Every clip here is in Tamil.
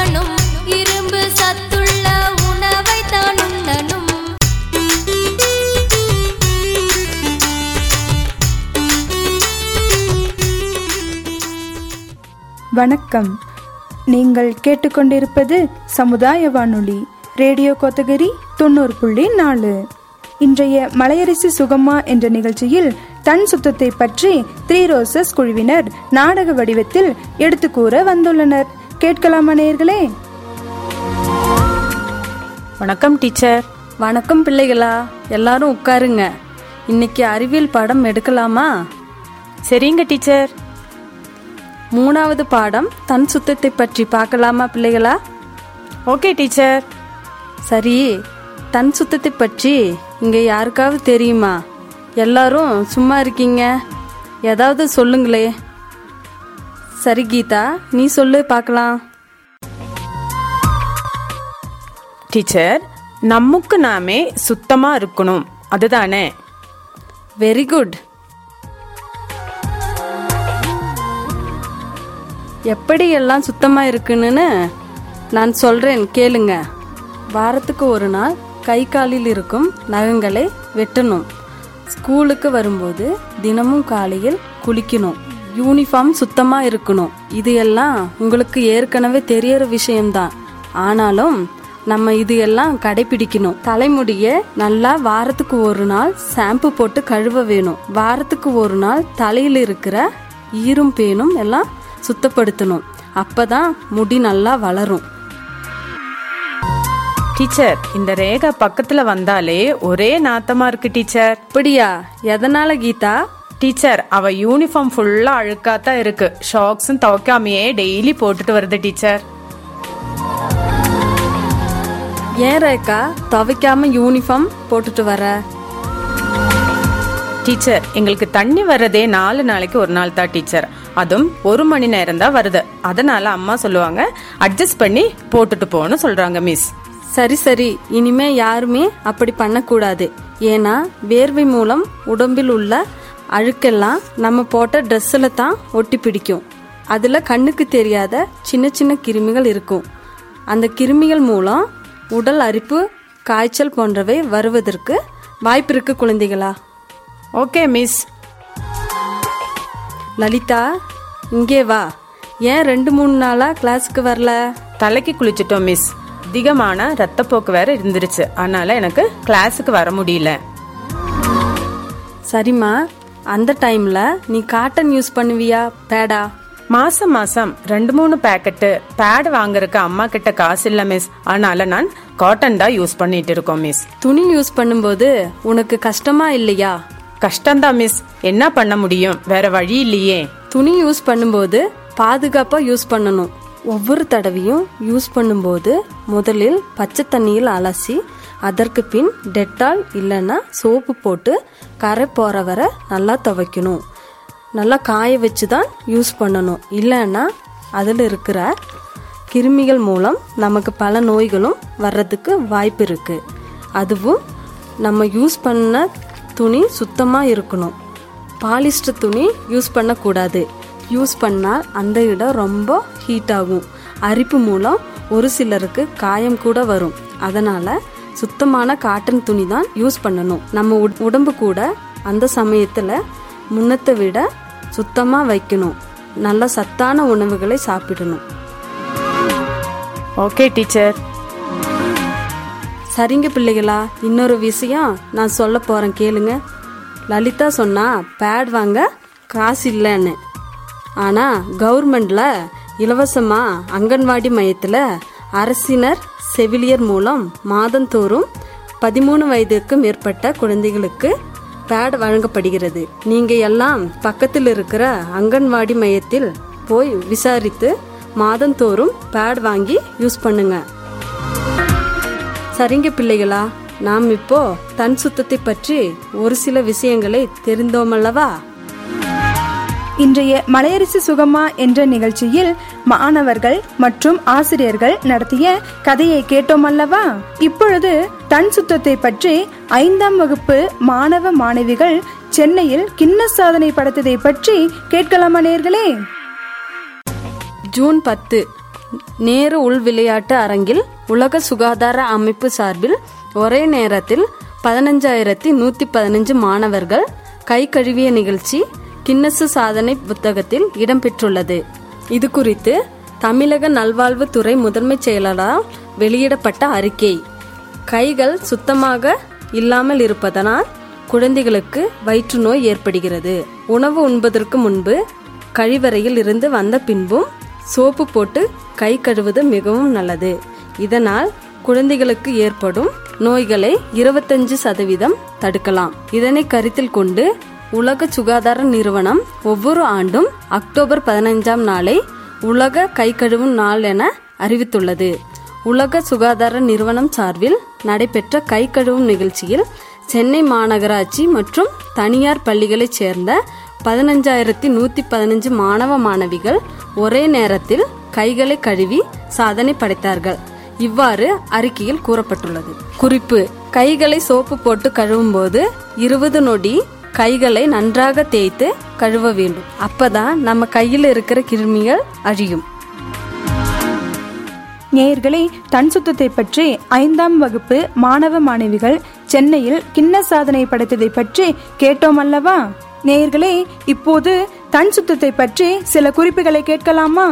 உண்ணணும் இரும்பு சத்துள்ள உணவை தான் உண்ணணும் வணக்கம் நீங்கள் கேட்டுக்கொண்டிருப்பது சமுதாய வானொலி ரேடியோ கோத்தகிரி தொண்ணூறு புள்ளி நாலு இன்றைய மலையரிசி சுகமா என்ற நிகழ்ச்சியில் தன் சுத்தத்தை பற்றி த்ரீ ரோசஸ் குழுவினர் நாடக வடிவத்தில் எடுத்து கூற வந்துள்ளனர் கேட்கலாமா நேயர்களே வணக்கம் டீச்சர் வணக்கம் பிள்ளைகளா எல்லாரும் உட்காருங்க இன்னைக்கு அறிவியல் பாடம் எடுக்கலாமா சரிங்க டீச்சர் மூணாவது பாடம் தன் சுத்தத்தை பற்றி பார்க்கலாமா பிள்ளைகளா ஓகே டீச்சர் சரி தன் சுத்தத்தை பற்றி இங்க யாருக்காவது தெரியுமா எல்லாரும் சும்மா இருக்கீங்க ஏதாவது சொல்லுங்களே சரி கீதா நீ சொல்லு பார்க்கலாம் டீச்சர் நமக்கு நாமே சுத்தமா இருக்கணும் அதுதானே வெரி குட் எப்படி எல்லாம் சுத்தமா இருக்குன்னு நான் சொல்றேன் கேளுங்க வாரத்துக்கு ஒரு நாள் கை காலில் இருக்கும் நகங்களை வெட்டணும் ஸ்கூலுக்கு வரும்போது தினமும் காலையில் குளிக்கணும் யூனிஃபார்ம் சுத்தமா இருக்கணும் இது எல்லாம் உங்களுக்கு ஏற்கனவே தெரியற விஷயம்தான் ஆனாலும் நம்ம இது எல்லாம் கடைபிடிக்கணும் தலைமுடிய நல்லா வாரத்துக்கு ஒரு நாள் ஷாம்பு போட்டு கழுவ வேணும் வாரத்துக்கு ஒரு நாள் தலையில் இருக்கிற ஈரும் பேனும் எல்லாம் சுத்தப்படுத்தணும் அப்பதான் முடி நல்லா வளரும் டீச்சர் இந்த ரேகா பக்கத்துல வந்தாலே ஒரே நாத்தமா இருக்கு டீச்சர் அப்படியா எதனால கீதா டீச்சர் அவ யூனிஃபார்ம் ஃபுல்லா அழுக்காத்தான் இருக்கு ஷாக்ஸும் துவைக்காமையே டெய்லி போட்டுட்டு வருது டீச்சர் ஏன் ரேக்கா துவைக்காம யூனிஃபார்ம் போட்டுட்டு வர டீச்சர் எங்களுக்கு தண்ணி வர்றதே நாலு நாளைக்கு ஒரு நாள் தான் டீச்சர் அதுவும் ஒரு மணி நேரம் தான் வருது அதனால அம்மா சொல்லுவாங்க அட்ஜஸ்ட் பண்ணி போட்டுட்டு போன்னு சொல்றாங்க மிஸ் சரி சரி இனிமே யாருமே அப்படி பண்ணக்கூடாது ஏன்னா வேர்வை மூலம் உடம்பில் உள்ள அழுக்கெல்லாம் நம்ம போட்ட ட்ரெஸ்ஸில் தான் ஒட்டி பிடிக்கும் அதில் கண்ணுக்கு தெரியாத சின்ன சின்ன கிருமிகள் இருக்கும் அந்த கிருமிகள் மூலம் உடல் அரிப்பு காய்ச்சல் போன்றவை வருவதற்கு வாய்ப்பு இருக்கு குழந்தைகளா ஓகே மிஸ் லலிதா இங்கே வா ஏன் ரெண்டு மூணு நாளா கிளாஸுக்கு வரல தலைக்கு குளிச்சிட்டோம் மிஸ் அதிகமான ரத்தப்போக்கு வேற இருந்துருச்சு அதனால எனக்கு கிளாஸுக்கு வர முடியல சரிம்மா அந்த டைம்ல நீ காட்டன் யூஸ் பண்ணுவியா பேடா மாசம் மாசம் ரெண்டு மூணு பேக்கெட்டு பேட் வாங்குறதுக்கு அம்மா கிட்ட காசு இல்ல மிஸ் அதனால நான் காட்டன் தான் யூஸ் பண்ணிட்டு இருக்கோம் மிஸ் துணி யூஸ் பண்ணும்போது உனக்கு கஷ்டமா இல்லையா கஷ்டம்தான் மிஸ் என்ன பண்ண முடியும் வேற வழி இல்லையே துணி யூஸ் பண்ணும்போது பாதுகாப்பா யூஸ் பண்ணணும் ஒவ்வொரு தடவையும் யூஸ் பண்ணும்போது முதலில் பச்சை தண்ணியில் அலசி அதற்கு பின் டெட்டால் இல்லைன்னா சோப்பு போட்டு கரை போற வரை நல்லா துவைக்கணும் நல்லா காய வச்சு தான் யூஸ் பண்ணணும் இல்லைன்னா அதில் இருக்கிற கிருமிகள் மூலம் நமக்கு பல நோய்களும் வர்றதுக்கு வாய்ப்பு இருக்கு அதுவும் நம்ம யூஸ் பண்ண துணி சுத்தமாக இருக்கணும் பாலிஸ்டர் துணி யூஸ் பண்ணக்கூடாது யூஸ் பண்ணால் அந்த இடம் ரொம்ப ஹீட் ஆகும் அரிப்பு மூலம் ஒரு சிலருக்கு காயம் கூட வரும் அதனால சுத்தமான காட்டன் துணி தான் யூஸ் பண்ணணும் நம்ம உட- உடம்பு கூட அந்த சமயத்தில் முன்னத்தை விட சுத்தமாக வைக்கணும் நல்ல சத்தான உணவுகளை சாப்பிடணும் ஓகே டீச்சர் சரிங்க பிள்ளைகளா இன்னொரு விஷயம் நான் சொல்ல போறேன் கேளுங்க லலிதா சொன்னா பேட் வாங்க காசு இல்லைன்னு ஆனா கவர்மெண்ட்ல இலவசமா அங்கன்வாடி மையத்துல அரசினர் செவிலியர் மூலம் மாதந்தோறும் பதிமூணு வயதுக்கு மேற்பட்ட குழந்தைகளுக்கு பேட் வழங்கப்படுகிறது நீங்க எல்லாம் பக்கத்தில் இருக்கிற அங்கன்வாடி மையத்தில் போய் விசாரித்து மாதந்தோறும் பேட் வாங்கி யூஸ் பண்ணுங்க சரிங்க பிள்ளைகளா நாம் இப்போ தன் சுத்தத்தை பற்றி ஒரு சில விஷயங்களை தெரிந்தோமல்லவா இன்றைய மலையரிசி சுகமா என்ற நிகழ்ச்சியில் மாணவர்கள் மற்றும் ஆசிரியர்கள் நடத்திய கதையை கேட்டோம் அல்லவா இப்பொழுது தன் சுத்தத்தை பற்றி ஐந்தாம் வகுப்பு மாணவ மாணவிகள் சென்னையில் கின்ன சாதனை படைத்ததை பற்றி கேட்கலாமா நேர்களே ஜூன் பத்து நேரு உள் விளையாட்டு அரங்கில் உலக சுகாதார அமைப்பு சார்பில் ஒரே நேரத்தில் பதினஞ்சாயிரத்தி நூற்றி பதினஞ்சு மாணவர்கள் கை கழுவிய நிகழ்ச்சி கின்னசு சாதனை புத்தகத்தில் இடம்பெற்றுள்ளது இது குறித்து தமிழக நல்வாழ்வுத்துறை முதன்மைச் செயலரால் வெளியிடப்பட்ட அறிக்கை கைகள் சுத்தமாக இல்லாமல் இருப்பதனால் குழந்தைகளுக்கு வயிற்று நோய் ஏற்படுகிறது உணவு உண்பதற்கு முன்பு கழிவறையில் இருந்து வந்த பின்பும் சோப்பு போட்டு கை கழுவுவது மிகவும் நல்லது இதனால் குழந்தைகளுக்கு ஏற்படும் நோய்களை இருபத்தஞ்சு சதவீதம் தடுக்கலாம் இதனை கருத்தில் கொண்டு உலக சுகாதார நிறுவனம் ஒவ்வொரு ஆண்டும் அக்டோபர் பதினைஞ்சாம் நாளை உலக கை கழுவும் நாள் என அறிவித்துள்ளது உலக சுகாதார நிறுவனம் சார்பில் நடைபெற்ற கை கழுவும் நிகழ்ச்சியில் சென்னை மாநகராட்சி மற்றும் தனியார் பள்ளிகளைச் சேர்ந்த பதினஞ்சாயிரத்தி நூத்தி பதினஞ்சு மாணவ மாணவிகள் ஒரே நேரத்தில் கைகளை கழுவி சாதனை படைத்தார்கள் இவ்வாறு அறிக்கையில் கூறப்பட்டுள்ளது குறிப்பு கைகளை சோப்பு போட்டு கழுவும் போது இருபது நொடி கைகளை நன்றாக தேய்த்து கழுவ வேண்டும் அப்பதான் நம்ம கையில் இருக்கிற கிருமிகள் அழியும் நேயர்களே தன் சுத்தத்தை பற்றி ஐந்தாம் வகுப்பு மாணவ மாணவிகள் சென்னையில் கிண்ண சாதனை படைத்ததை பற்றி கேட்டோம் அல்லவா நேயர்களே இப்போது தன் சுத்தத்தை பற்றி சில குறிப்புகளை கேட்கலாமா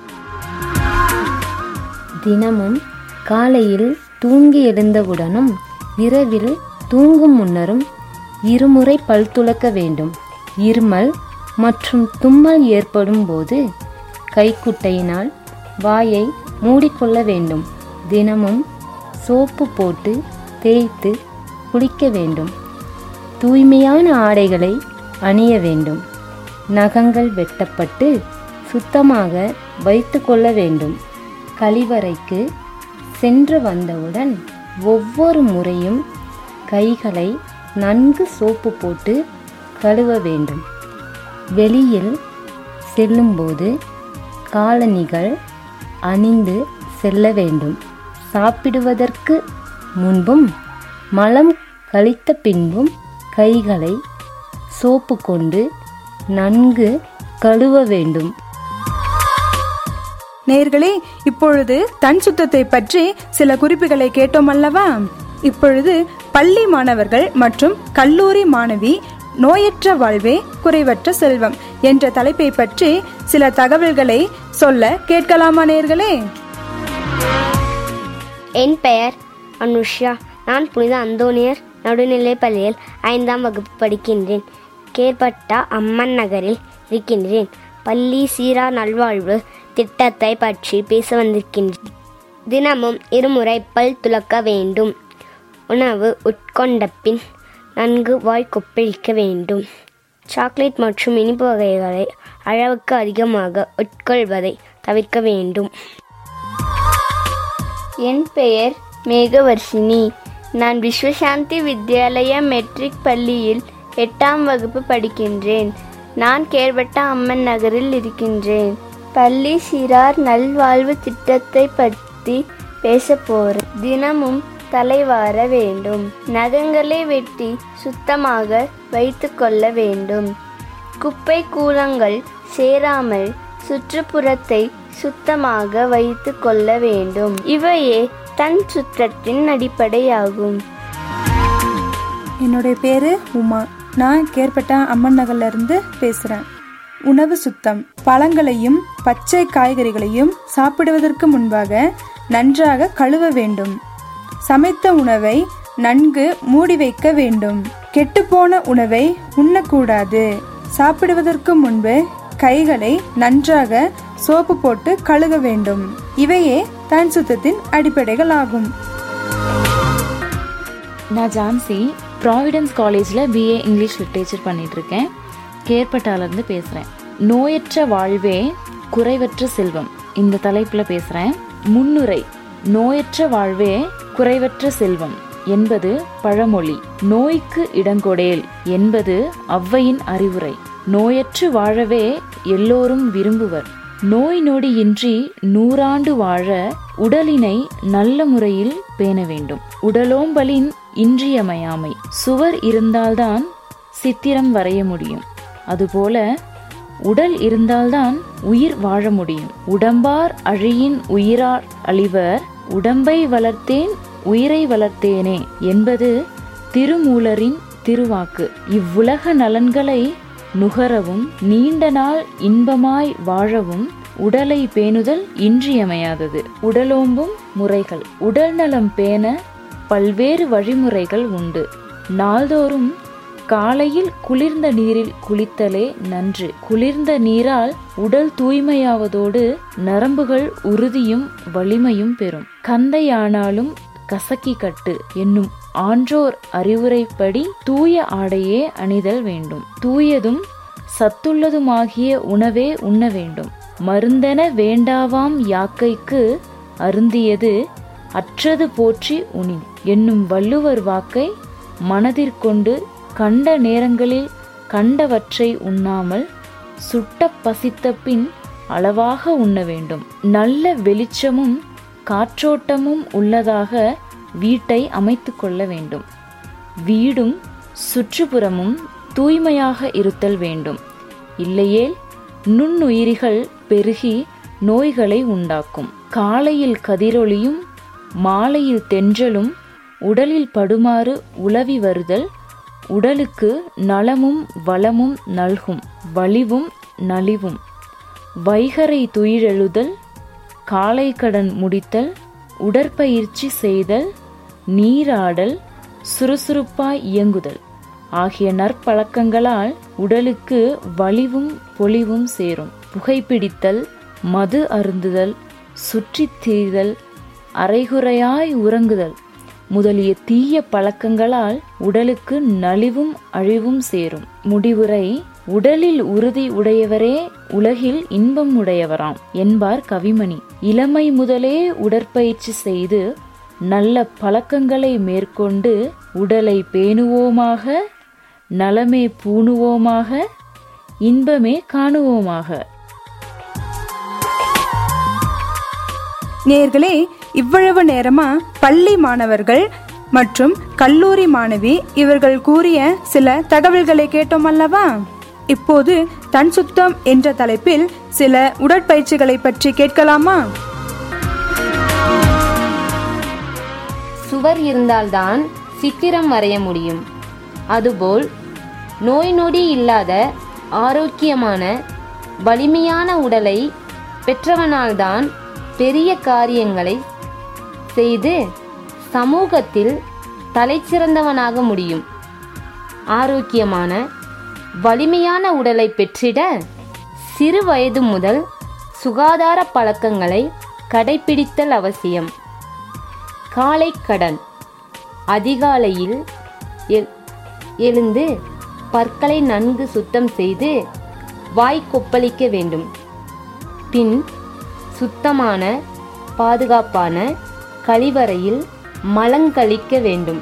தினமும் காலையில் தூங்கி எழுந்தவுடனும் இரவில் தூங்கும் முன்னரும் இருமுறை பல் துலக்க வேண்டும் இருமல் மற்றும் தும்மல் ஏற்படும் போது கைக்குட்டையினால் வாயை மூடிக்கொள்ள வேண்டும் தினமும் சோப்பு போட்டு தேய்த்து குளிக்க வேண்டும் தூய்மையான ஆடைகளை அணிய வேண்டும் நகங்கள் வெட்டப்பட்டு சுத்தமாக வைத்து கொள்ள வேண்டும் கழிவறைக்கு சென்று வந்தவுடன் ஒவ்வொரு முறையும் கைகளை நன்கு சோப்பு போட்டு கழுவ வேண்டும் வெளியில் செல்லும்போது காலணிகள் அணிந்து செல்ல வேண்டும் சாப்பிடுவதற்கு முன்பும் மலம் கழித்த பின்பும் கைகளை சோப்பு கொண்டு நன்கு கழுவ வேண்டும் நேயர்களே இப்பொழுது தன் சுத்தத்தை பற்றி சில குறிப்புகளை கேட்டோம் அல்லவா இப்பொழுது பள்ளி மாணவர்கள் மற்றும் கல்லூரி மாணவி நோயற்ற வாழ்வே குறைவற்ற செல்வம் என்ற தலைப்பை பற்றி சில தகவல்களை சொல்ல கேட்கலாமா நேயர்களே என் பெயர் அனுஷ்யா நான் புனித அந்தோனியர் நடுநிலைப் பள்ளியில் ஐந்தாம் வகுப்பு படிக்கின்றேன் கேர்பட்டா அம்மன் நகரில் இருக்கின்றேன் பள்ளி சீரா நல்வாழ்வு திட்டத்தை பற்றி பேச வந்திருக்கின்றேன் தினமும் இருமுறை பல் துலக்க வேண்டும் உணவு உட்கொண்ட பின் நன்கு வாய் கொப்பளிக்க வேண்டும் சாக்லேட் மற்றும் இனிப்பு வகைகளை அளவுக்கு அதிகமாக உட்கொள்வதை தவிர்க்க வேண்டும் என் பெயர் மேகவர்ஷினி நான் விஸ்வசாந்தி வித்யாலயா மெட்ரிக் பள்ளியில் எட்டாம் வகுப்பு படிக்கின்றேன் நான் கேர்பட்டா அம்மன் நகரில் இருக்கின்றேன் பள்ளி சிறார் நல்வாழ்வு திட்டத்தை பற்றி பேச போறேன் தினமும் தலைவார வேண்டும் நகங்களை வெட்டி சுத்தமாக வைத்து கொள்ள வேண்டும் குப்பை கூலங்கள் சேராமல் சுற்றுப்புறத்தை சுத்தமாக வைத்து கொள்ள வேண்டும் இவையே தன் சுற்றத்தின் அடிப்படையாகும் என்னுடைய பேரு உமா நான் கேர்பட்டா அம்மன் நகர்ல இருந்து பேசுறேன் உணவு சுத்தம் பழங்களையும் பச்சை காய்கறிகளையும் சாப்பிடுவதற்கு முன்பாக நன்றாக கழுவ வேண்டும் சமைத்த உணவை நன்கு மூடி வைக்க வேண்டும் கெட்டுப்போன உணவை உண்ணக்கூடாது சாப்பிடுவதற்கு முன்பு கைகளை நன்றாக சோப்பு போட்டு கழுவ வேண்டும் இவையே தன் சுத்தத்தின் அடிப்படைகள் ஆகும் நான் ஜான்சி ப்ராவிடன்ஸ் காலேஜில் பிஏ இங்கிலீஷ் லிட்ரேச்சர் பண்ணிட்டு இருக்கேன் கேர்பட்டாலேருந்து பேசுகிறேன் நோயற்ற வாழ்வே குறைவற்ற செல்வம் இந்த தலைப்பில் பேசுகிறேன் முன்னுரை நோயற்ற வாழ்வே குறைவற்ற செல்வம் என்பது பழமொழி நோய்க்கு இடங்கொடேல் என்பது ஔவையின் அறிவுரை நோயற்று வாழவே எல்லோரும் விரும்புவர் நோய் நொடியின்றி நூறாண்டு வாழ உடலினை நல்ல முறையில் பேண வேண்டும் உடலோம்பலின் இன்றியமையாமை சுவர் இருந்தால்தான் சித்திரம் வரைய முடியும் அதுபோல உடல் இருந்தால்தான் உயிர் வாழ முடியும் உடம்பார் அழியின் உயிரார் அழிவர் உடம்பை வளர்த்தேன் உயிரை வளர்த்தேனே என்பது திருமூலரின் திருவாக்கு இவ்வுலக நலன்களை நுகரவும் நீண்ட நாள் இன்பமாய் வாழவும் உடலை பேணுதல் இன்றியமையாதது உடலோம்பும் முறைகள் உடல்நலம் பேண பல்வேறு வழிமுறைகள் உண்டு நாள்தோறும் காலையில் குளிர்ந்த நீரில் குளித்தலே நன்று குளிர்ந்த நீரால் உடல் தூய்மையாவதோடு நரம்புகள் உறுதியும் வலிமையும் பெறும் கந்தையானாலும் கசக்கி கட்டு என்னும் ஆன்றோர் அறிவுரைப்படி தூய ஆடையே அணிதல் வேண்டும் தூயதும் சத்துள்ளதுமாகிய உணவே உண்ண வேண்டும் மருந்தென வேண்டாவாம் யாக்கைக்கு அருந்தியது அற்றது போற்றி உணி என்னும் வள்ளுவர் வாக்கை மனதிற்கொண்டு கண்ட நேரங்களில் கண்டவற்றை உண்ணாமல் சுட்ட பசித்த பின் அளவாக உண்ண வேண்டும் நல்ல வெளிச்சமும் காற்றோட்டமும் உள்ளதாக வீட்டை அமைத்து கொள்ள வேண்டும் வீடும் சுற்றுப்புறமும் தூய்மையாக இருத்தல் வேண்டும் இல்லையேல் நுண்ணுயிரிகள் பெருகி நோய்களை உண்டாக்கும் காலையில் கதிரொளியும் மாலையில் தென்றலும் உடலில் படுமாறு உலவி வருதல் உடலுக்கு நலமும் வளமும் நல்கும் வலிவும் நலிவும் வைகரை துயிலெழுதல் காலை கடன் முடித்தல் உடற்பயிற்சி செய்தல் நீராடல் சுறுசுறுப்பாய் இயங்குதல் ஆகிய நற்பழக்கங்களால் உடலுக்கு வலிவும் பொலிவும் சேரும் புகைப்பிடித்தல் மது அருந்துதல் சுற்றித் திரிதல் அரைகுறையாய் உறங்குதல் முதலிய தீய பழக்கங்களால் உடலுக்கு நலிவும் அழிவும் சேரும் முடிவுரை உடலில் உறுதி உடையவரே உலகில் இன்பம் உடையவராம் என்பார் கவிமணி இளமை முதலே உடற்பயிற்சி செய்து நல்ல பழக்கங்களை மேற்கொண்டு உடலை பேணுவோமாக நலமே பூணுவோமாக இன்பமே காணுவோமாக நேர்களே இவ்வளவு நேரமா பள்ளி மாணவர்கள் மற்றும் கல்லூரி மாணவி இவர்கள் கூறிய சில தகவல்களை கேட்டோம் அல்லவா இப்போது தன் சுத்தம் என்ற தலைப்பில் சில உடற்பயிற்சிகளை பற்றி கேட்கலாமா சுவர் இருந்தால்தான் சித்திரம் வரைய முடியும் அதுபோல் நோய் நொடி இல்லாத ஆரோக்கியமான வலிமையான உடலை பெற்றவனால்தான் பெரிய காரியங்களை செய்து சமூகத்தில் தலைச்சிறந்தவனாக முடியும் ஆரோக்கியமான வலிமையான உடலை பெற்றிட சிறு வயது முதல் சுகாதார பழக்கங்களை கடைபிடித்தல் அவசியம் காலை கடன் அதிகாலையில் எ- எழுந்து பற்களை நன்கு சுத்தம் செய்து வாய் கொப்பளிக்க வேண்டும் பின் சுத்தமான பாதுகாப்பான கழிவறையில் மலங்கழிக்க வேண்டும்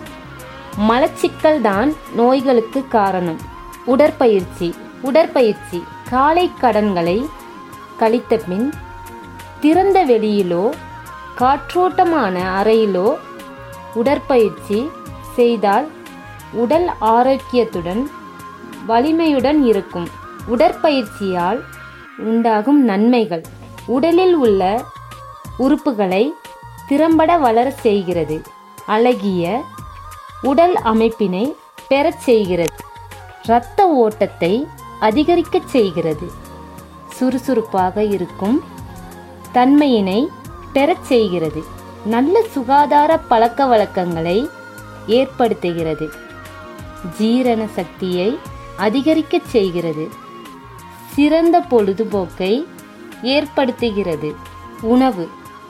மலச்சிக்கல் தான் நோய்களுக்கு காரணம் உடற்பயிற்சி உடற்பயிற்சி காலை கடன்களை கழித்த பின் திறந்த வெளியிலோ காற்றோட்டமான அறையிலோ உடற்பயிற்சி செய்தால் உடல் ஆரோக்கியத்துடன் வலிமையுடன் இருக்கும் உடற்பயிற்சியால் உண்டாகும் நன்மைகள் உடலில் உள்ள உறுப்புகளை திறம்பட வளரச் செய்கிறது அழகிய உடல் அமைப்பினை பெறச் செய்கிறது இரத்த ஓட்டத்தை அதிகரிக்கச் செய்கிறது சுறுசுறுப்பாக இருக்கும் தன்மையினை பெறச் செய்கிறது நல்ல சுகாதார பழக்க வழக்கங்களை ஏற்படுத்துகிறது ஜீரண சக்தியை அதிகரிக்கச் செய்கிறது சிறந்த பொழுதுபோக்கை ஏற்படுத்துகிறது உணவு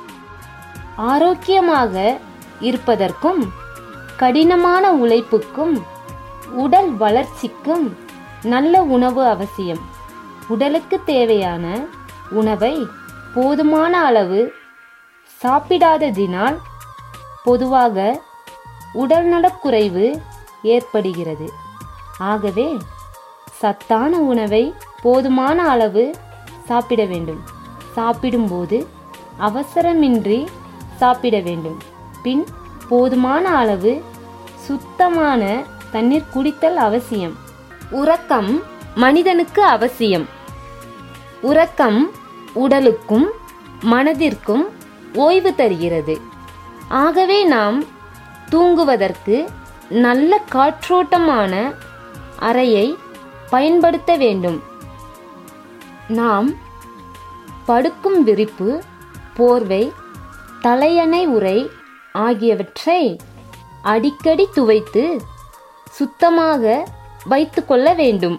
ஆரோக்கியமாக இருப்பதற்கும் கடினமான உழைப்புக்கும் உடல் வளர்ச்சிக்கும் நல்ல உணவு அவசியம் உடலுக்கு தேவையான உணவை போதுமான அளவு சாப்பிடாததினால் பொதுவாக உடல்நலக்குறைவு ஏற்படுகிறது ஆகவே சத்தான உணவை போதுமான அளவு சாப்பிட வேண்டும் சாப்பிடும்போது அவசரமின்றி சாப்பிட வேண்டும் பின் போதுமான அளவு சுத்தமான தண்ணீர் குடித்தல் அவசியம் உறக்கம் மனிதனுக்கு அவசியம் உறக்கம் உடலுக்கும் மனதிற்கும் ஓய்வு தருகிறது ஆகவே நாம் தூங்குவதற்கு நல்ல காற்றோட்டமான அறையை பயன்படுத்த வேண்டும் நாம் படுக்கும் விரிப்பு போர்வை தலையணை உறை ஆகியவற்றை அடிக்கடி துவைத்து சுத்தமாக வைத்துக்கொள்ள வேண்டும்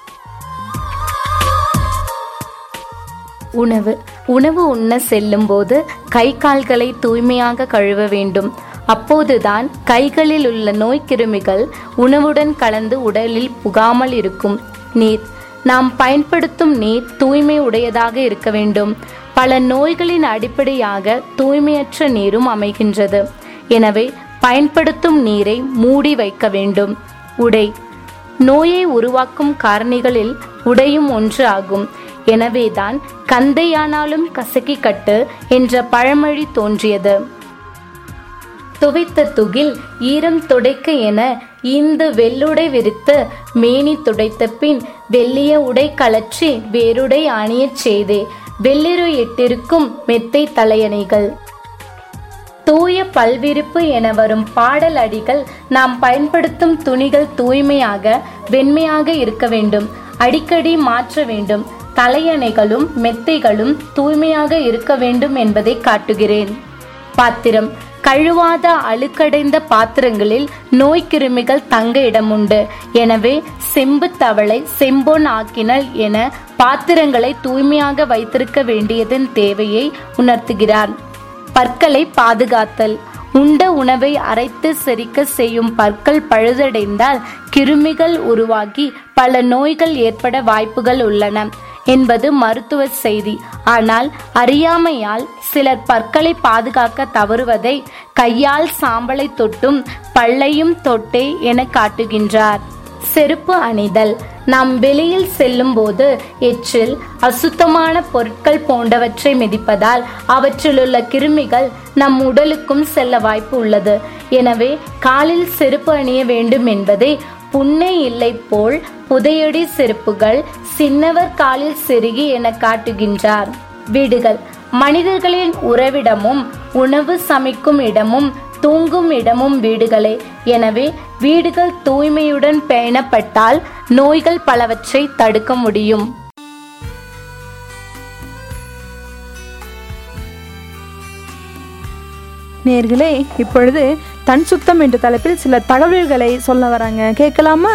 உணவு உணவு உண்ண செல்லும்போது கை கால்களை தூய்மையாக கழுவ வேண்டும் அப்போதுதான் கைகளில் உள்ள நோய் கிருமிகள் உணவுடன் கலந்து உடலில் புகாமல் இருக்கும் நீர் நாம் பயன்படுத்தும் நீர் தூய்மை உடையதாக இருக்க வேண்டும் பல நோய்களின் அடிப்படையாக தூய்மையற்ற நீரும் அமைகின்றது எனவே பயன்படுத்தும் நீரை மூடி வைக்க வேண்டும் உடை நோயை உருவாக்கும் காரணிகளில் உடையும் ஒன்று ஆகும் எனவேதான் கந்தையானாலும் கசக்கி கட்டு என்ற பழமொழி தோன்றியது துவைத்த துகில் ஈரம் துடைக்க என ஈந்து வெள்ளுடை விரித்து மேனி துடைத்த பின் வெள்ளிய உடை கலற்றி வேறுடை அணியச் செய்தே வெள்ளிரு இட்டிருக்கும் மெத்தை தலையணைகள் தூய பல்விருப்பு என வரும் பாடல் அடிகள் நாம் பயன்படுத்தும் துணிகள் தூய்மையாக வெண்மையாக இருக்க வேண்டும் அடிக்கடி மாற்ற வேண்டும் தலையணைகளும் மெத்தைகளும் தூய்மையாக இருக்க வேண்டும் என்பதை காட்டுகிறேன் பாத்திரம் கழுவாத அழுக்கடைந்த பாத்திரங்களில் நோய்க்கிருமிகள் தங்க இடமுண்டு எனவே செம்பு தவளை செம்பொன் ஆக்கினல் என பாத்திரங்களை தூய்மையாக வைத்திருக்க வேண்டியதன் தேவையை உணர்த்துகிறார் பற்களை பாதுகாத்தல் உண்ட உணவை அரைத்து செரிக்க செய்யும் பற்கள் பழுதடைந்தால் கிருமிகள் உருவாகி பல நோய்கள் ஏற்பட வாய்ப்புகள் உள்ளன என்பது மருத்துவ செய்தி ஆனால் அறியாமையால் சிலர் பற்களை பாதுகாக்க தவறுவதை கையால் சாம்பலை தொட்டும் பல்லையும் தொட்டே என காட்டுகின்றார் செருப்பு அணிதல் நாம் வெளியில் செல்லும் போது எச்சில் அசுத்தமான பொருட்கள் போன்றவற்றை மிதிப்பதால் அவற்றிலுள்ள கிருமிகள் நம் உடலுக்கும் செல்ல வாய்ப்பு உள்ளது எனவே காலில் செருப்பு அணிய வேண்டும் என்பதை புண்ணை இல்லை போல் புதையடி செருப்புகள் சின்னவர் காலில் செருகி என காட்டுகின்றார் வீடுகள் மனிதர்களின் உறவிடமும் உணவு சமைக்கும் இடமும் தூங்கும் இடமும் வீடுகளே எனவே வீடுகள் தூய்மையுடன் பேணப்பட்டால் நோய்கள் பலவற்றை தடுக்க முடியும் நேர்களே இப்பொழுது தன் சுத்தம் என்ற தலைப்பில் சில தகவல்களை சொல்ல வராங்க கேட்கலாமா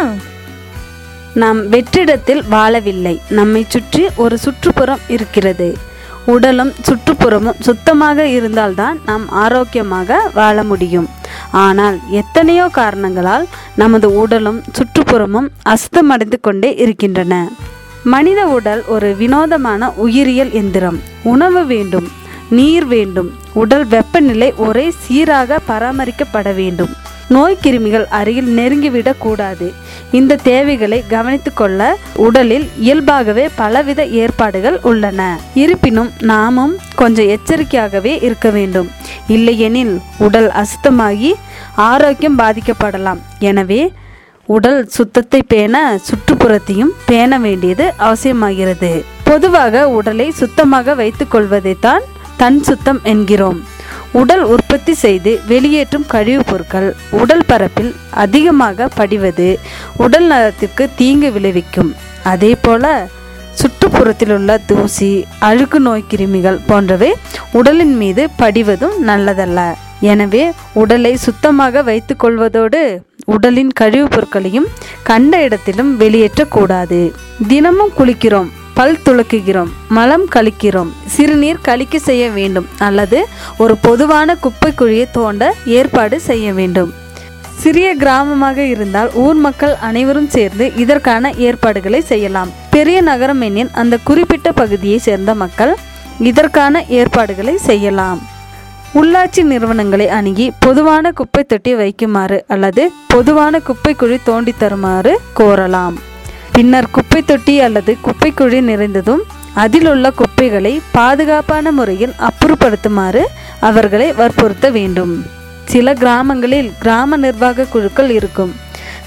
நாம் வெற்றிடத்தில் வாழவில்லை நம்மை சுற்றி ஒரு சுற்றுப்புறம் இருக்கிறது உடலும் சுற்றுப்புறமும் சுத்தமாக இருந்தால்தான் நாம் ஆரோக்கியமாக வாழ முடியும் ஆனால் எத்தனையோ காரணங்களால் நமது உடலும் சுற்றுப்புறமும் அசுத்தமடைந்து கொண்டே இருக்கின்றன மனித உடல் ஒரு வினோதமான உயிரியல் எந்திரம் உணவு வேண்டும் நீர் வேண்டும் உடல் வெப்பநிலை ஒரே சீராக பராமரிக்கப்பட வேண்டும் நோய் கிருமிகள் அருகில் நெருங்கிவிடக் கூடாது இந்த தேவைகளை கவனித்துக் கொள்ள உடலில் இயல்பாகவே பலவித ஏற்பாடுகள் உள்ளன இருப்பினும் நாமும் கொஞ்சம் எச்சரிக்கையாகவே இருக்க வேண்டும் இல்லையெனில் உடல் அசுத்தமாகி ஆரோக்கியம் பாதிக்கப்படலாம் எனவே உடல் சுத்தத்தை பேண சுற்றுப்புறத்தையும் பேண வேண்டியது அவசியமாகிறது பொதுவாக உடலை சுத்தமாக வைத்துக் கொள்வதைத்தான் தன் சுத்தம் என்கிறோம் உடல் உற்பத்தி செய்து வெளியேற்றும் கழிவுப் பொருட்கள் உடல் பரப்பில் அதிகமாக படிவது உடல் நலத்திற்கு தீங்கு விளைவிக்கும் அதே போல சுற்றுப்புறத்தில் உள்ள தூசி அழுக்கு நோய் கிருமிகள் போன்றவை உடலின் மீது படிவதும் நல்லதல்ல எனவே உடலை சுத்தமாக வைத்துக் கொள்வதோடு உடலின் கழிவுப் பொருட்களையும் கண்ட இடத்திலும் வெளியேற்றக்கூடாது தினமும் குளிக்கிறோம் பல் துளக்குகிறோம் மலம் கழிக்கிறோம் சிறுநீர் கழிக்க செய்ய வேண்டும் அல்லது ஒரு பொதுவான குப்பை குழியை தோண்ட ஏற்பாடு செய்ய வேண்டும் சிறிய கிராமமாக இருந்தால் ஊர் மக்கள் அனைவரும் சேர்ந்து இதற்கான ஏற்பாடுகளை செய்யலாம் பெரிய நகரம் எனில் அந்த குறிப்பிட்ட பகுதியை சேர்ந்த மக்கள் இதற்கான ஏற்பாடுகளை செய்யலாம் உள்ளாட்சி நிறுவனங்களை அணுகி பொதுவான குப்பை தொட்டி வைக்குமாறு அல்லது பொதுவான குப்பை குழி தோண்டி தருமாறு கோரலாம் பின்னர் குப்பை தொட்டி அல்லது குப்பை குழி நிறைந்ததும் அதில் உள்ள குப்பைகளை பாதுகாப்பான முறையில் அப்புறப்படுத்துமாறு அவர்களை வற்புறுத்த வேண்டும் சில கிராமங்களில் கிராம நிர்வாக குழுக்கள் இருக்கும்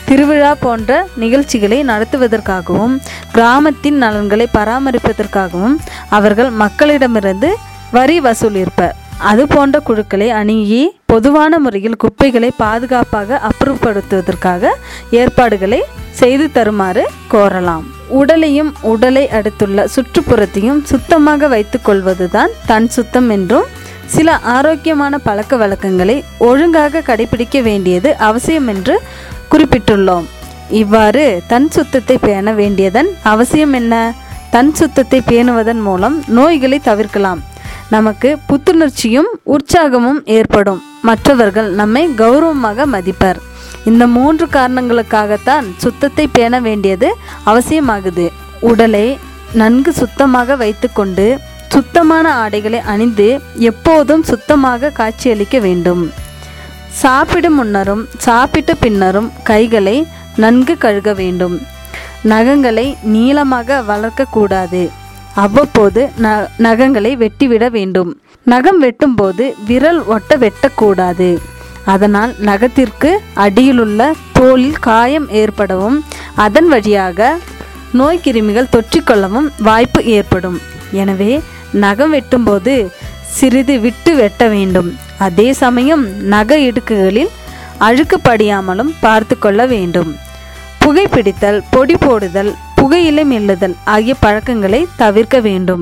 திருவிழா போன்ற நிகழ்ச்சிகளை நடத்துவதற்காகவும் கிராமத்தின் நலன்களை பராமரிப்பதற்காகவும் அவர்கள் மக்களிடமிருந்து வரி வசூலிப்பர் அது போன்ற குழுக்களை அணுகி பொதுவான முறையில் குப்பைகளை பாதுகாப்பாக அப்புறப்படுத்துவதற்காக ஏற்பாடுகளை செய்து தருமாறு கோரலாம் உடலையும் உடலை அடுத்துள்ள சுற்றுப்புறத்தையும் சுத்தமாக வைத்துக் கொள்வதுதான் தன் சுத்தம் என்றும் சில ஆரோக்கியமான பழக்க வழக்கங்களை ஒழுங்காக கடைபிடிக்க வேண்டியது அவசியம் என்று குறிப்பிட்டுள்ளோம் இவ்வாறு தன் சுத்தத்தை பேண வேண்டியதன் அவசியம் என்ன தன் சுத்தத்தை பேணுவதன் மூலம் நோய்களை தவிர்க்கலாம் நமக்கு புத்துணர்ச்சியும் உற்சாகமும் ஏற்படும் மற்றவர்கள் நம்மை கௌரவமாக மதிப்பர் இந்த மூன்று காரணங்களுக்காகத்தான் சுத்தத்தை பேண வேண்டியது அவசியமாகுது உடலை நன்கு சுத்தமாக வைத்துக்கொண்டு சுத்தமான ஆடைகளை அணிந்து எப்போதும் சுத்தமாக காட்சியளிக்க வேண்டும் சாப்பிடும் முன்னரும் சாப்பிட்ட பின்னரும் கைகளை நன்கு கழுக வேண்டும் நகங்களை நீளமாக வளர்க்கக்கூடாது அவ்வப்போது ந நகங்களை வெட்டிவிட வேண்டும் நகம் வெட்டும்போது விரல் ஒட்ட வெட்டக்கூடாது அதனால் நகத்திற்கு அடியிலுள்ள தோலில் காயம் ஏற்படவும் அதன் வழியாக நோய் கிருமிகள் தொற்றிக்கொள்ளவும் வாய்ப்பு ஏற்படும் எனவே நகம் வெட்டும்போது சிறிது விட்டு வெட்ட வேண்டும் அதே சமயம் நக இடுக்குகளில் அழுக்கு படியாமலும் பார்த்து கொள்ள வேண்டும் புகைப்பிடித்தல் பொடி போடுதல் புகையிலை மெல்லுதல் ஆகிய பழக்கங்களை தவிர்க்க வேண்டும்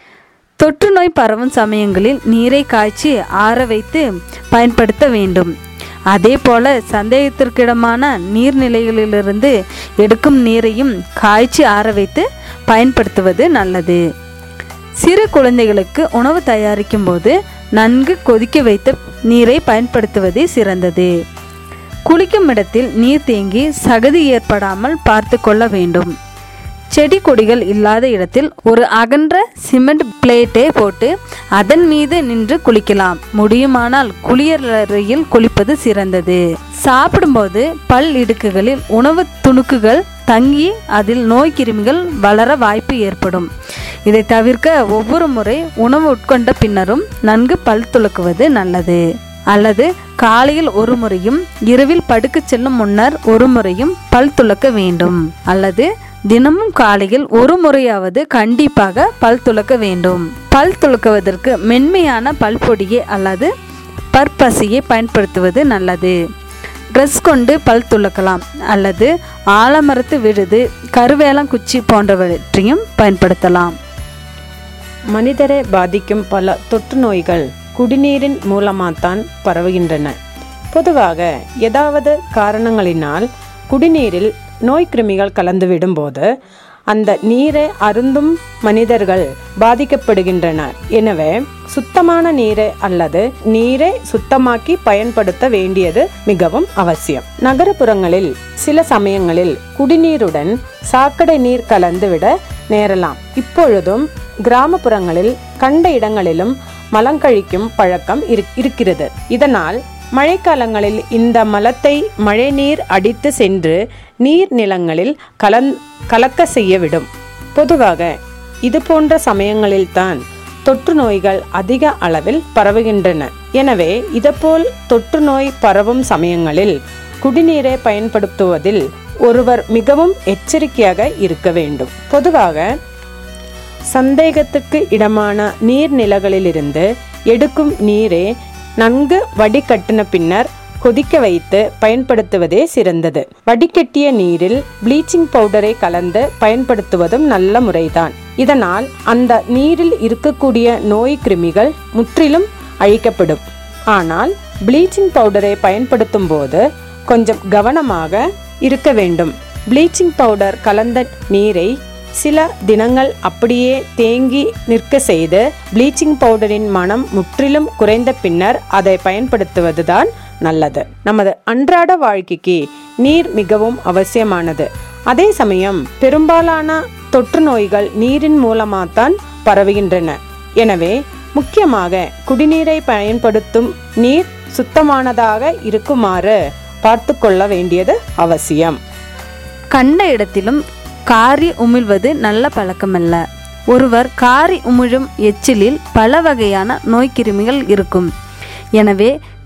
தொற்று நோய் பரவும் சமயங்களில் நீரை காய்ச்சி ஆற வைத்து பயன்படுத்த வேண்டும் அதே போல சந்தேகத்திற்கிடமான நீர்நிலைகளிலிருந்து எடுக்கும் நீரையும் காய்ச்சி ஆற வைத்து பயன்படுத்துவது நல்லது சிறு குழந்தைகளுக்கு உணவு தயாரிக்கும் போது நன்கு கொதிக்க வைத்த நீரை பயன்படுத்துவதே சிறந்தது குளிக்கும் இடத்தில் நீர் தேங்கி சகதி ஏற்படாமல் பார்த்து கொள்ள வேண்டும் செடி கொடிகள் இல்லாத இடத்தில் ஒரு அகன்ற சிமெண்ட் பிளேட்டை போட்டு அதன் மீது நின்று குளிக்கலாம் முடியுமானால் குளியலறையில் குளிப்பது சிறந்தது சாப்பிடும்போது பல் இடுக்குகளில் உணவு துணுக்குகள் தங்கி அதில் நோய் கிருமிகள் வளர வாய்ப்பு ஏற்படும் இதை தவிர்க்க ஒவ்வொரு முறை உணவு உட்கொண்ட பின்னரும் நன்கு பல் துலக்குவது நல்லது அல்லது காலையில் ஒரு முறையும் இரவில் படுக்கச் செல்லும் முன்னர் ஒரு முறையும் பல் துலக்க வேண்டும் அல்லது தினமும் காலையில் ஒரு முறையாவது கண்டிப்பாக பல் துலக்க வேண்டும் பல் துலக்குவதற்கு மென்மையான பல்பொடியை அல்லது பற்பசையை பயன்படுத்துவது நல்லது ட்ரெஸ் கொண்டு பல் துலக்கலாம் அல்லது ஆலமரத்து விழுது கருவேலங்குச்சி போன்றவற்றையும் பயன்படுத்தலாம் மனிதரை பாதிக்கும் பல தொற்று நோய்கள் குடிநீரின் மூலமாகத்தான் பரவுகின்றன பொதுவாக ஏதாவது காரணங்களினால் குடிநீரில் நோய் கிருமிகள் கலந்துவிடும் போது அந்த நீரை அருந்தும் மனிதர்கள் பாதிக்கப்படுகின்றனர் எனவே சுத்தமான நீரை அல்லது நீரை சுத்தமாக்கி பயன்படுத்த வேண்டியது மிகவும் அவசியம் நகரப்புறங்களில் சில சமயங்களில் குடிநீருடன் சாக்கடை நீர் கலந்துவிட நேரலாம் இப்பொழுதும் கிராமப்புறங்களில் கண்ட இடங்களிலும் மலங்கழிக்கும் பழக்கம் இரு- இருக்கிறது இதனால் மழைக்காலங்களில் இந்த மலத்தை மழைநீர் அடித்து சென்று நீர் நிலங்களில் கலந் கலக்க செய்யவிடும் பொதுவாக இது போன்ற சமயங்களில்தான் தொற்று நோய்கள் அதிக அளவில் பரவுகின்றன எனவே இதுபோல் தொற்று நோய் பரவும் சமயங்களில் குடிநீரை பயன்படுத்துவதில் ஒருவர் மிகவும் எச்சரிக்கையாக இருக்க வேண்டும் பொதுவாக சந்தேகத்துக்கு இடமான நீர்நிலைகளிலிருந்து எடுக்கும் நீரை நன்கு வடிகட்டின பின்னர் கொதிக்க வைத்து பயன்படுத்துவதே சிறந்தது வடிகட்டிய நீரில் ப்ளீச்சிங் பவுடரை கலந்து பயன்படுத்துவதும் நல்ல முறைதான் இதனால் அந்த நீரில் இருக்கக்கூடிய நோய் கிருமிகள் முற்றிலும் அழிக்கப்படும் ஆனால் ப்ளீச்சிங் பவுடரை பயன்படுத்தும் போது கொஞ்சம் கவனமாக இருக்க வேண்டும் ப்ளீச்சிங் பவுடர் கலந்த நீரை சில தினங்கள் அப்படியே தேங்கி நிற்க செய்து ப்ளீச்சிங் பவுடரின் மனம் முற்றிலும் குறைந்த பின்னர் அதை பயன்படுத்துவதுதான் நல்லது நமது அன்றாட வாழ்க்கைக்கு நீர் மிகவும் அவசியமானது அதே சமயம் பெரும்பாலான தொற்று நோய்கள் நீரின் மூலமாகத்தான் பரவுகின்றன எனவே முக்கியமாக குடிநீரை பயன்படுத்தும் நீர் சுத்தமானதாக இருக்குமாறு பார்த்து கொள்ள வேண்டியது அவசியம் கண்ட இடத்திலும் காரி உமிழ்வது நல்ல பழக்கமல்ல ஒருவர் காரி உமிழும் எச்சிலில் பல வகையான நோய்க்கிருமிகள் இருக்கும் எனவே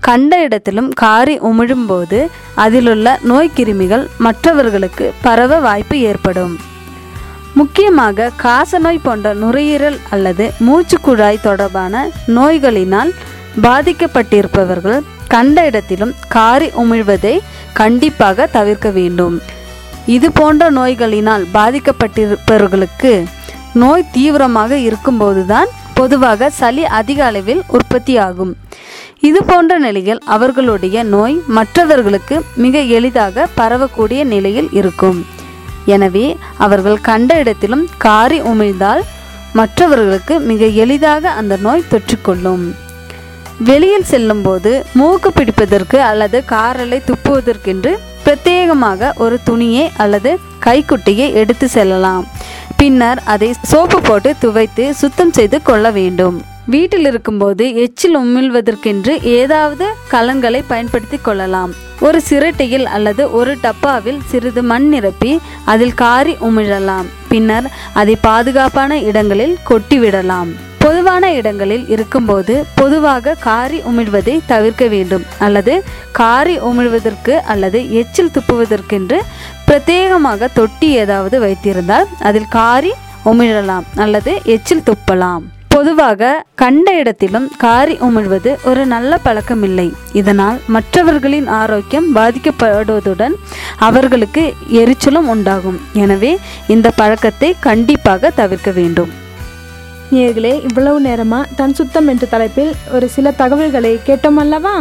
கண்ட இடத்திலும் காரி உமிழும்போது அதிலுள்ள நோய்க்கிருமிகள் மற்றவர்களுக்கு பரவ வாய்ப்பு ஏற்படும் முக்கியமாக காசநோய் போன்ற நுரையீரல் அல்லது மூச்சுக்குழாய் தொடர்பான நோய்களினால் பாதிக்கப்பட்டிருப்பவர்கள் கண்ட இடத்திலும் காரி உமிழ்வதை கண்டிப்பாக தவிர்க்க வேண்டும் இது போன்ற நோய்களினால் பாதிக்கப்பட்டிருப்பவர்களுக்கு நோய் தீவிரமாக இருக்கும்போதுதான் பொதுவாக சளி அதிக அளவில் உற்பத்தியாகும் இது போன்ற நிலையில் அவர்களுடைய நோய் மற்றவர்களுக்கு மிக எளிதாக பரவக்கூடிய நிலையில் இருக்கும் எனவே அவர்கள் கண்ட இடத்திலும் காரி உமிழ்ந்தால் மற்றவர்களுக்கு மிக எளிதாக அந்த நோய் தொற்றிக்கொள்ளும் வெளியில் செல்லும்போது மூக்கு பிடிப்பதற்கு அல்லது காரலை துப்புவதற்கென்று பிரத்யேகமாக ஒரு துணியை அல்லது கைக்குட்டையை எடுத்து செல்லலாம் பின்னர் அதை சோப்பு போட்டு துவைத்து சுத்தம் செய்து கொள்ள வேண்டும் வீட்டில் இருக்கும்போது எச்சில் உமிழ்வதற்கென்று ஏதாவது கலன்களை பயன்படுத்தி கொள்ளலாம் ஒரு சிரட்டையில் அல்லது ஒரு டப்பாவில் சிறிது மண் நிரப்பி அதில் காரி உமிழலாம் பின்னர் அதை பாதுகாப்பான இடங்களில் கொட்டிவிடலாம் பொதுவான இடங்களில் இருக்கும்போது பொதுவாக காரி உமிழ்வதை தவிர்க்க வேண்டும் அல்லது காரி உமிழ்வதற்கு அல்லது எச்சில் துப்புவதற்கென்று பிரத்யேகமாக தொட்டி ஏதாவது வைத்திருந்தால் அதில் காரி உமிழலாம் அல்லது எச்சில் துப்பலாம் பொதுவாக கண்ட இடத்திலும் காரி உமிழ்வது ஒரு நல்ல பழக்கமில்லை இதனால் மற்றவர்களின் ஆரோக்கியம் பாதிக்கப்படுவதுடன் அவர்களுக்கு எரிச்சலும் உண்டாகும் எனவே இந்த பழக்கத்தை கண்டிப்பாக தவிர்க்க வேண்டும் நேர்களே இவ்வளவு நேரமா தன் சுத்தம் என்ற தலைப்பில் ஒரு சில தகவல்களை கேட்டோம் அல்லவா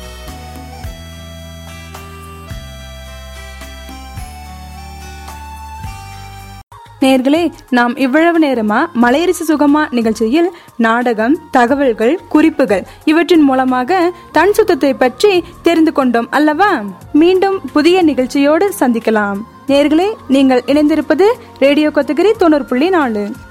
நேர்களே நாம் இவ்வளவு நேரமா மலையரிசி சுகமா நிகழ்ச்சியில் நாடகம் தகவல்கள் குறிப்புகள் இவற்றின் மூலமாக தன் சுத்தத்தை பற்றி தெரிந்து கொண்டோம் அல்லவா மீண்டும் புதிய நிகழ்ச்சியோடு சந்திக்கலாம் நேர்களே நீங்கள் இணைந்திருப்பது ரேடியோ கொத்தகிரி தொண்ணூறு புள்ளி நாலு